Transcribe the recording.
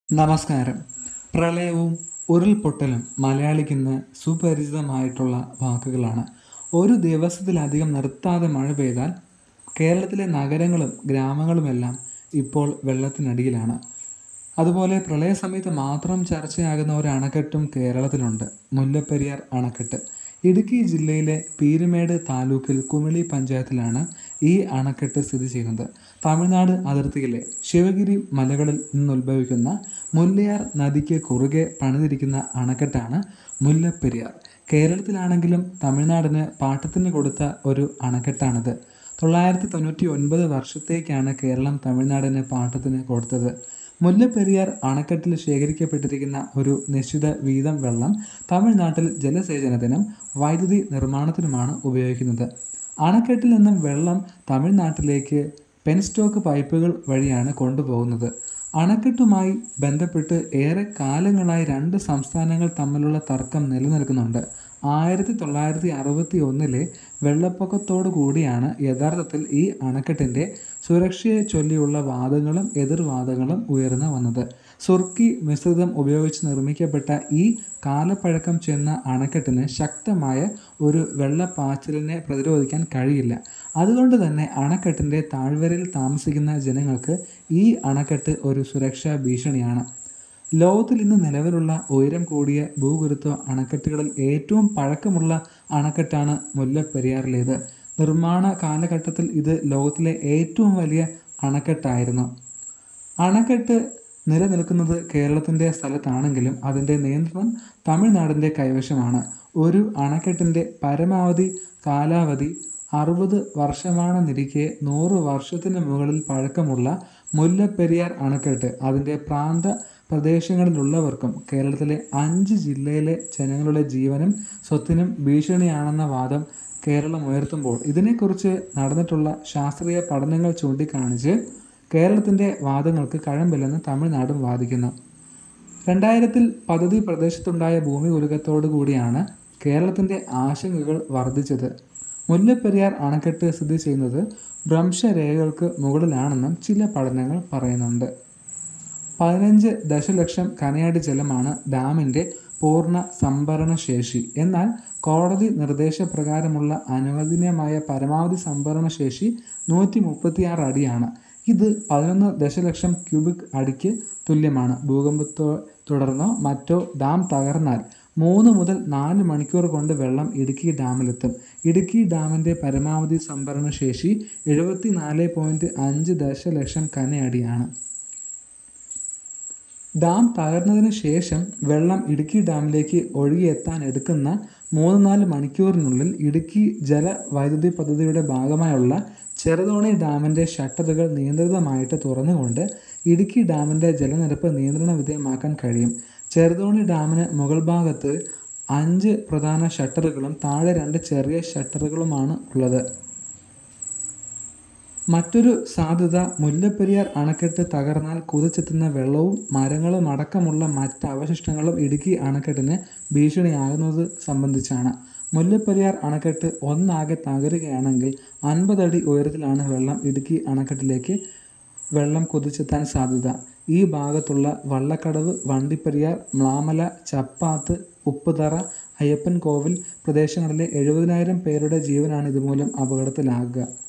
നമസ്കാരം പ്രളയവും ഉരുൾപൊട്ടലും മലയാളിക്കിന്ന് സുപരിചിതമായിട്ടുള്ള വാക്കുകളാണ് ഒരു ദിവസത്തിലധികം നിർത്താതെ മഴ പെയ്താൽ കേരളത്തിലെ നഗരങ്ങളും ഗ്രാമങ്ങളുമെല്ലാം ഇപ്പോൾ വെള്ളത്തിനടിയിലാണ് അതുപോലെ പ്രളയ സമയത്ത് മാത്രം ചർച്ചയാകുന്ന ഒരു അണക്കെട്ടും കേരളത്തിലുണ്ട് മുല്ലപ്പെരിയാർ അണക്കെട്ട് ഇടുക്കി ജില്ലയിലെ പീരുമേട് താലൂക്കിൽ കുമിളി പഞ്ചായത്തിലാണ് ഈ അണക്കെട്ട് സ്ഥിതി ചെയ്യുന്നത് തമിഴ്നാട് അതിർത്തിയിലെ ശിവഗിരി മലകളിൽ നിന്നുത്ഭവിക്കുന്ന മുല്ലയാർ നദിക്ക് കുറുകെ പണിതിരിക്കുന്ന അണക്കെട്ടാണ് മുല്ലപ്പെരിയാർ കേരളത്തിലാണെങ്കിലും തമിഴ്നാടിന് പാട്ടത്തിന് കൊടുത്ത ഒരു അണക്കെട്ടാണിത് തൊള്ളായിരത്തി തൊണ്ണൂറ്റി ഒൻപത് വർഷത്തേക്കാണ് കേരളം തമിഴ്നാടിന് പാട്ടത്തിന് കൊടുത്തത് മുല്ലപ്പെരിയാർ അണക്കെട്ടിൽ ശേഖരിക്കപ്പെട്ടിരിക്കുന്ന ഒരു നിശ്ചിത വീതം വെള്ളം തമിഴ്നാട്ടിൽ ജലസേചനത്തിനും വൈദ്യുതി നിർമ്മാണത്തിനുമാണ് ഉപയോഗിക്കുന്നത് അണക്കെട്ടിൽ നിന്നും വെള്ളം തമിഴ്നാട്ടിലേക്ക് പെൻസ്റ്റോക്ക് പൈപ്പുകൾ വഴിയാണ് കൊണ്ടുപോകുന്നത് അണക്കെട്ടുമായി ബന്ധപ്പെട്ട് ഏറെ കാലങ്ങളായി രണ്ട് സംസ്ഥാനങ്ങൾ തമ്മിലുള്ള തർക്കം നിലനിൽക്കുന്നുണ്ട് ആയിരത്തി തൊള്ളായിരത്തി അറുപത്തി ഒന്നിലെ വെള്ളപ്പൊക്കത്തോടു കൂടിയാണ് യഥാർത്ഥത്തിൽ ഈ അണക്കെട്ടിൻ്റെ സുരക്ഷയെ ചൊല്ലിയുള്ള വാദങ്ങളും എതിർവാദങ്ങളും ഉയർന്നു വന്നത് സുർക്കി മിശ്രിതം ഉപയോഗിച്ച് നിർമ്മിക്കപ്പെട്ട ഈ കാലപ്പഴക്കം ചെന്ന അണക്കെട്ടിന് ശക്തമായ ഒരു വെള്ളപ്പാച്ചിലിനെ പ്രതിരോധിക്കാൻ കഴിയില്ല അതുകൊണ്ട് തന്നെ അണക്കെട്ടിൻ്റെ താഴ്വരയിൽ താമസിക്കുന്ന ജനങ്ങൾക്ക് ഈ അണക്കെട്ട് ഒരു സുരക്ഷാ ഭീഷണിയാണ് ലോകത്തിൽ ഇന്ന് നിലവിലുള്ള ഉയരം കൂടിയ ഭൂഗുരുത്വ അണക്കെട്ടുകളിൽ ഏറ്റവും പഴക്കമുള്ള അണക്കെട്ടാണ് മുല്ലപ്പെരിയാറിലേത് നിർമ്മാണ കാലഘട്ടത്തിൽ ഇത് ലോകത്തിലെ ഏറ്റവും വലിയ അണക്കെട്ടായിരുന്നു അണക്കെട്ട് നിലനിൽക്കുന്നത് കേരളത്തിൻ്റെ സ്ഥലത്താണെങ്കിലും അതിൻ്റെ നിയന്ത്രണം തമിഴ്നാടിൻ്റെ കൈവശമാണ് ഒരു അണക്കെട്ടിൻ്റെ പരമാവധി കാലാവധി അറുപത് വർഷമാണെന്നിരിക്കെ നൂറ് വർഷത്തിന് മുകളിൽ പഴക്കമുള്ള മുല്ലപ്പെരിയാർ അണക്കെട്ട് അതിൻ്റെ പ്രാന്ത പ്രദേശങ്ങളിലുള്ളവർക്കും കേരളത്തിലെ അഞ്ച് ജില്ലയിലെ ജനങ്ങളുടെ ജീവനും സ്വത്തിനും ഭീഷണിയാണെന്ന വാദം കേരളം ഉയർത്തുമ്പോൾ ഇതിനെക്കുറിച്ച് നടന്നിട്ടുള്ള ശാസ്ത്രീയ പഠനങ്ങൾ ചൂണ്ടിക്കാണിച്ച് കേരളത്തിൻ്റെ വാദങ്ങൾക്ക് കഴമ്പില്ലെന്ന് തമിഴ്നാടും വാദിക്കുന്നു രണ്ടായിരത്തിൽ പദ്ധതി പ്രദേശത്തുണ്ടായ ഭൂമി കുലുക്കത്തോടു കൂടിയാണ് കേരളത്തിൻ്റെ ആശങ്കകൾ വർദ്ധിച്ചത് മുല്ലപ്പെരിയാർ അണക്കെട്ട് സ്ഥിതി ചെയ്യുന്നത് ഭ്രംശരേഖകൾക്ക് മുകളിലാണെന്നും ചില പഠനങ്ങൾ പറയുന്നുണ്ട് പതിനഞ്ച് ദശലക്ഷം കനയടി ജലമാണ് ഡാമിൻ്റെ പൂർണ്ണ സംഭരണ ശേഷി എന്നാൽ കോടതി നിർദ്ദേശപ്രകാരമുള്ള അനുവദനീയമായ പരമാവധി സംഭരണ ശേഷി നൂറ്റി മുപ്പത്തിയാറ് അടിയാണ് ഇത് പതിനൊന്ന് ദശലക്ഷം ക്യൂബിക് അടിക്ക് തുല്യമാണ് ഭൂകമ്പത്തെ തുടർന്നോ മറ്റോ ഡാം തകർന്നാൽ മൂന്ന് മുതൽ നാല് മണിക്കൂർ കൊണ്ട് വെള്ളം ഇടുക്കി ഡാമിലെത്തും ഇടുക്കി ഡാമിൻ്റെ പരമാവധി സംഭരണ ശേഷി എഴുപത്തി നാല് പോയിൻറ്റ് അഞ്ച് ദശലക്ഷം കനയടിയാണ് ഡാം തകർന്നതിന് ശേഷം വെള്ളം ഇടുക്കി ഡാമിലേക്ക് ഒഴുകിയെത്താൻ എടുക്കുന്ന മൂന്ന് നാല് മണിക്കൂറിനുള്ളിൽ ഇടുക്കി ജലവൈദ്യുതി പദ്ധതിയുടെ ഭാഗമായുള്ള ചെറുതോണി ഡാമിൻ്റെ ഷട്ടറുകൾ നിയന്ത്രിതമായിട്ട് തുറന്നുകൊണ്ട് ഇടുക്കി ഡാമിൻ്റെ ജലനിരപ്പ് നിയന്ത്രണ വിധേയമാക്കാൻ കഴിയും ചെറുതോണി ഡാമിന് മുകൾ ഭാഗത്ത് അഞ്ച് പ്രധാന ഷട്ടറുകളും താഴെ രണ്ട് ചെറിയ ഷട്ടറുകളുമാണ് ഉള്ളത് മറ്റൊരു സാധ്യത മുല്ലപ്പെരിയാർ അണക്കെട്ട് തകർന്നാൽ കുതിച്ചെത്തുന്ന വെള്ളവും മരങ്ങളും അടക്കമുള്ള മറ്റ് അവശിഷ്ടങ്ങളും ഇടുക്കി അണക്കെട്ടിന് ഭീഷണിയാകുന്നത് സംബന്ധിച്ചാണ് മുല്ലപ്പെരിയാർ അണക്കെട്ട് ഒന്നാകെ തകരുകയാണെങ്കിൽ അൻപതടി ഉയരത്തിലാണ് വെള്ളം ഇടുക്കി അണക്കെട്ടിലേക്ക് വെള്ളം കുതിച്ചെത്താൻ സാധ്യത ഈ ഭാഗത്തുള്ള വള്ളക്കടവ് വണ്ടിപ്പെരിയാർ മ്ലാമല ചപ്പാത്ത് ഉപ്പുതറ അയ്യപ്പൻ കോവിൽ പ്രദേശങ്ങളിലെ എഴുപതിനായിരം പേരുടെ ജീവനാണ് ഇതുമൂലം അപകടത്തിലാകുക